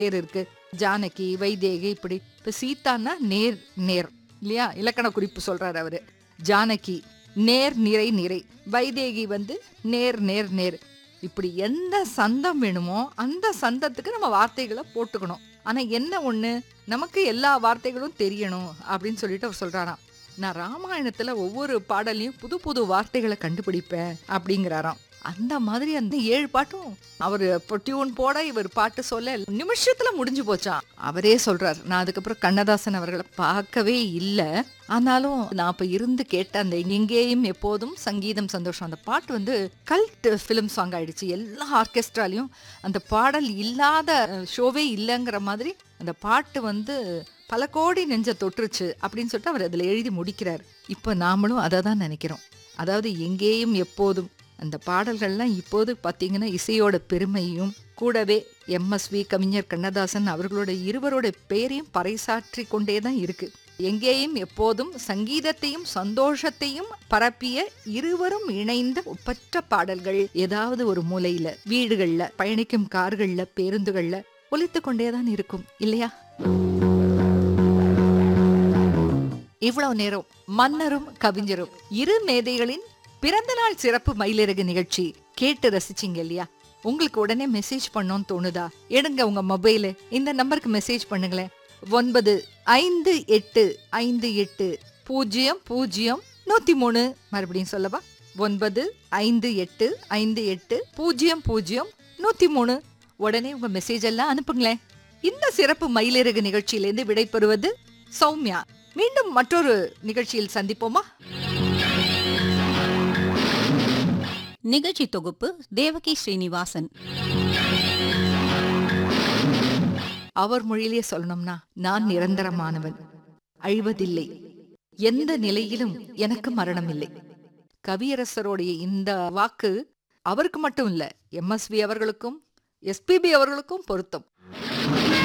பேர் இருக்கு ஜானகி வைதேகி இப்படி இப்ப சீதான்னா நேர் நேர் இல்லையா இலக்கண குறிப்பு சொல்றாரு அவரு ஜானகி நேர் நிறை நிறை வைதேகி வந்து நேர் நேர் நேர் இப்படி எந்த சந்தம் வேணுமோ அந்த சந்தத்துக்கு நம்ம வார்த்தைகளை போட்டுக்கணும் ஆனா என்ன ஒண்ணு நமக்கு எல்லா வார்த்தைகளும் தெரியணும் அப்படின்னு சொல்லிட்டு அவர் சொல்றாராம் நான் ராமாயணத்துல ஒவ்வொரு பாடலையும் புது புது வார்த்தைகளை கண்டுபிடிப்பேன் அப்படிங்கிறாராம் அந்த மாதிரி அந்த ஏழு பாட்டும் அவர் இப்போ டியூன் போட இவர் பாட்டு சொல்ல நிமிஷத்துல முடிஞ்சு போச்சான் அவரே சொல்றார் நான் அதுக்கப்புறம் கண்ணதாசன் அவர்களை பார்க்கவே இல்லை ஆனாலும் நான் இப்ப இருந்து கேட்ட அந்த எங்கேயும் எப்போதும் சங்கீதம் சந்தோஷம் அந்த பாட்டு வந்து கல்ட் ஃபிலிம் சாங் ஆயிடுச்சு எல்லா ஆர்கெஸ்ட்ராலையும் அந்த பாடல் இல்லாத ஷோவே இல்லைங்கிற மாதிரி அந்த பாட்டு வந்து பல கோடி நெஞ்ச தொற்றுச்சு அப்படின்னு சொல்லிட்டு அவர் அதில் எழுதி முடிக்கிறார் இப்போ நாமளும் அதை தான் நினைக்கிறோம் அதாவது எங்கேயும் எப்போதும் அந்த பாடல்கள்லாம் இப்போது பார்த்தீங்கன்னா இசையோட பெருமையும் கூடவே எம்எஸ்வி கவிஞர் கண்ணதாசன் அவர்களோட இருவரோட பெயரையும் பறைசாற்றி கொண்டே தான் இருக்கு எங்கேயும் எப்போதும் சங்கீதத்தையும் சந்தோஷத்தையும் பரப்பிய இருவரும் இணைந்த ஒப்பற்ற பாடல்கள் ஏதாவது ஒரு மூலையில வீடுகள்ல பயணிக்கும் கார்கள்ல பேருந்துகள்ல ஒலித்து கொண்டே தான் இருக்கும் இல்லையா இவ்வளவு நேரம் மன்னரும் கவிஞரும் இரு மேதைகளின் பிறந்தநாள் சிறப்பு மயிலிறகு நிகழ்ச்சி கேட்டு ரசிச்சிங்க இல்லையா உங்களுக்கு உடனே மெசேஜ் பண்ணோன்னு தோணுதா எடுங்க உங்க மொபைலு இந்த நம்பருக்கு மெசேஜ் பண்ணுங்களேன் ஒன்பது ஐந்து எட்டு ஐந்து எட்டு பூஜ்ஜியம் பூஜ்ஜியம் நூத்தி மூணு மறுபடியும் சொல்லவா ஒன்பது ஐந்து எட்டு ஐந்து எட்டு பூஜ்ஜியம் பூஜ்ஜியம் நூத்தி மூணு உடனே உங்க மெசேஜ் எல்லாம் அனுப்புங்களேன் இந்த சிறப்பு மயிலிறகு நிகழ்ச்சியிலிருந்து விடைபெறுவது சௌமியா மீண்டும் மற்றொரு நிகழ்ச்சியில் சந்திப்போமா நிகழ்ச்சி தொகுப்பு தேவகி ஸ்ரீனிவாசன் அவர் மொழியிலே சொல்லணும்னா நான் நிரந்தரமானவன் அழிவதில்லை எந்த நிலையிலும் எனக்கு மரணம் இல்லை கவியரசருடைய இந்த வாக்கு அவருக்கு மட்டும் இல்ல எம்எஸ்வி அவர்களுக்கும் எஸ்பிபி அவர்களுக்கும் பொருத்தம்